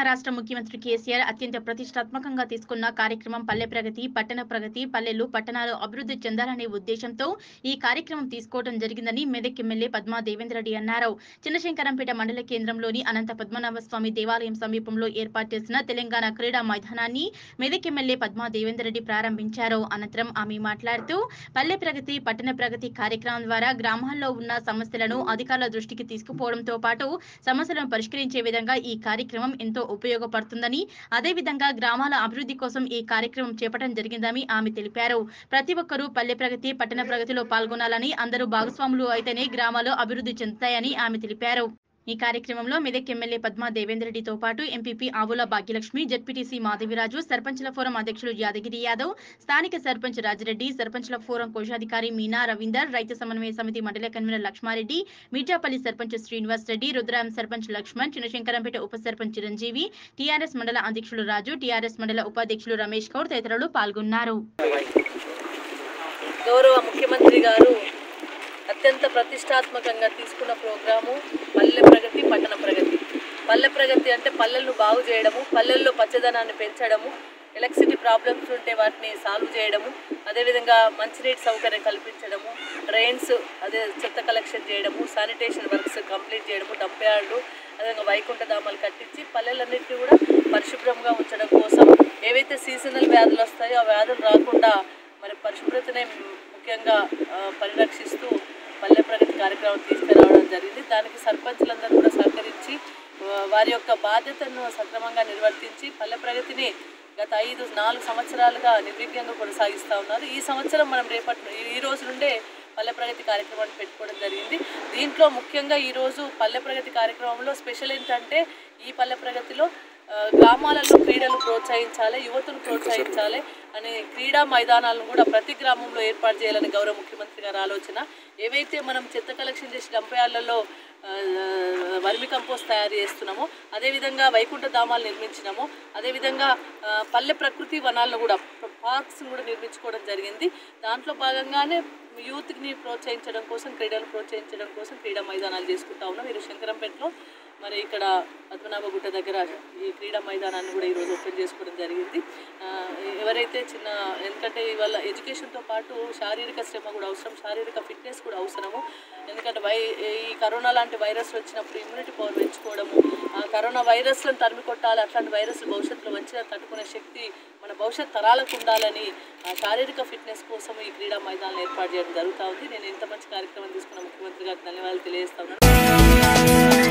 రాష్ట్ర ముఖ్యమంత్రి కేసీఆర్ అత్యంత ప్రతిష్టాత్మకంగా తీసుకున్న కార్యక్రమం పల్లె ప్రగతి పట్టణ ప్రగతి పల్లెలు పట్టణాలు అభివృద్ధి చెందాలనే ఉద్దేశంతో ఈ కార్యక్రమం తీసుకోవడం జరిగిందని మెదక్ ఎమ్మెల్యే పద్మా దేవేంద్ర రెడ్డి అన్నారు చిన్నశంకరంపేట మండల కేంద్రంలోని అనంత పద్మనాభ స్వామి దేవాలయం సమీపంలో ఏర్పాటు చేసిన తెలంగాణ క్రీడా మైదానాన్ని మెదక్ ఎమ్మెల్యే పద్మా దేవేంద్ర రెడ్డి ప్రారంభించారు అనంతరం ఆమె మాట్లాడుతూ పల్లె ప్రగతి పట్టణ ప్రగతి కార్యక్రమం ద్వారా గ్రామాల్లో ఉన్న సమస్యలను అధికారుల దృష్టికి తీసుకుపోవడంతో పాటు సమస్యలను పరిష్కరించే విధంగా ఈ కార్యక్రమం ఎంతో ఉపయోగపడుతుందని అదేవిధంగా గ్రామాల అభివృద్ధి కోసం ఈ కార్యక్రమం చేపట్టడం జరిగిందని ఆమె తెలిపారు ప్రతి ఒక్కరూ పల్లె ప్రగతి పట్టణ ప్రగతిలో పాల్గొనాలని అందరూ భాగస్వాములు అయితేనే గ్రామాలు అభివృద్ధి చెందుతాయని ఆమె తెలిపారు ఈ కార్యక్రమంలో మెదక్ ఎమ్మెల్యే పద్మా దేవేందర్ రెడ్డితో పాటు ఎంపీపీ ఆవుల భాగ్యలక్ష్మి జడ్పీటీసీ మాధవిరాజు సర్పంచ్ల ఫోరం అధ్యక్షులు యాదగిరి యాదవ్ స్థానిక సర్పంచ్ రాజిరెడ్డి సర్పంచ్ల ఫోరం కోశాధికారి మీనా రవీందర్ రైతు సమన్వయ సమితి మండల కన్వీనర్ లక్ష్మారెడ్డి మీఠాపల్లి సర్పంచ్ శ్రీనివాస్ రెడ్డి రుద్రాం సర్పంచ్ లక్ష్మణ్ చిన్నశంకరంపేట ఉప సర్పంచ్ చిరంజీవి టీఆర్ఎస్ మండల అధ్యక్షులు రాజు టీఆర్ఎస్ మండల ఉపాధ్యక్షులు రమేష్ గౌడ్ తదితరులు పాల్గొన్నారు గౌరవ ముఖ్యమంత్రి గారు అత్యంత ప్రతిష్టాత్మకంగా తీసుకున్న ప్రోగ్రాము పల్లె ప్రగతి పట్టణ ప్రగతి పల్లె ప్రగతి అంటే పల్లెలను బాగు చేయడము పల్లెల్లో పచ్చదనాన్ని పెంచడము ఎలక్ట్రిసిటీ ప్రాబ్లమ్స్ ఉంటే వాటిని సాల్వ్ చేయడము అదేవిధంగా మంచినీటి సౌకర్యం కల్పించడము డ్రైన్స్ అదే చెత్త కలెక్షన్ చేయడము శానిటేషన్ వర్క్స్ కంప్లీట్ చేయడము డంప్ యార్డు అదేవిధంగా వైకుంఠ ధామాలు కట్టించి పల్లెలన్నింటినీ కూడా పరిశుభ్రంగా ఉంచడం కోసం ఏవైతే సీజనల్ వ్యాధులు వస్తాయో ఆ వ్యాధులు రాకుండా మరి పరిశుభ్రతనే ముఖ్యంగా ఆ, పరిరక్షిస్తూ పల్లె ప్రగతి కార్యక్రమం తీసుకురావడం జరిగింది దానికి సర్పంచులందరూ కూడా సహకరించి ఆ, వారి యొక్క బాధ్యతను సక్రమంగా నిర్వర్తించి పల్లె ప్రగతిని గత ఐదు నాలుగు సంవత్సరాలుగా నిర్విఘ్నంగా కొనసాగిస్తూ ఉన్నారు ఈ సంవత్సరం మనం రేపటి ఈ- ఈ రోజు నుండే పల్లె ప్రగతి కార్యక్రమాన్ని పెట్టుకోవడం జరిగింది దీంట్లో ముఖ్యంగా ఈరోజు పల్లె ప్రగతి కార్యక్రమంలో స్పెషల్ ఏంటంటే ఈ పల్లె ప్రగతిలో ఆ, గ్రామాలలో క్రీడలు ప్రోత్సహించాలి యువతను ప్రోత్సహించాలి అనే క్రీడా మైదానాలను కూడా ప్రతి గ్రామంలో ఏర్పాటు చేయాలని గౌరవ ముఖ్యమంత్రి గారి ఆలోచన ఏవైతే మనం చెత్త కలెక్షన్ చేసి డంపయార్లలో వర్మి కంపోస్ట్ తయారు చేస్తున్నామో అదేవిధంగా వైకుంఠ ధామాలు నిర్మించినామో అదేవిధంగా ఆ, పల్లె ప్రకృతి వనాలను కూడా పార్క్స్ కూడా నిర్మించుకోవడం జరిగింది దాంట్లో భాగంగానే యూత్ని ప్రోత్సహించడం కోసం క్రీడలు ప్రోత్సహించడం కోసం క్రీడా మైదానాలు చేసుకుంటా ఉన్నాం మీరు శంకరంపేటలో మరి ఇక్కడ పద్మనాభగుట్ట దగ్గర ఈ క్రీడా మైదానాన్ని కూడా ఈరోజు ఓపెన్ చేసుకోవడం జరిగింది ఆ, ఎవరైతే చిన్న ఎందుకంటే ఇవాళ ఎడ్యుకేషన్తో పాటు శారీరక శ్రమ కూడా అవసరం శారీరక ఫిట్నెస్ కూడా అవసరము ఎందుకంటే వై ఈ కరోనా లాంటి వైరస్లు వచ్చినప్పుడు ఇమ్యూనిటీ పవర్ పెంచుకోవడము ఆ కరోనా వైరస్లను తరిమి కొట్టాలి అట్లాంటి వైరస్లు భవిష్యత్తులో వచ్చినా తట్టుకునే శక్తి మన భవిష్యత్ తరాలకు ఉండాలని ఆ శారీరక ఫిట్నెస్ కోసం ఈ క్రీడా మైదానాలు ఏర్పాటు చేయడం జరుగుతూ ఉంది నేను ఇంత మంచి కార్యక్రమం తీసుకున్న ముఖ్యమంత్రి గారికి ధన్యవాదాలు తెలియజేస్తా ఉన్నాను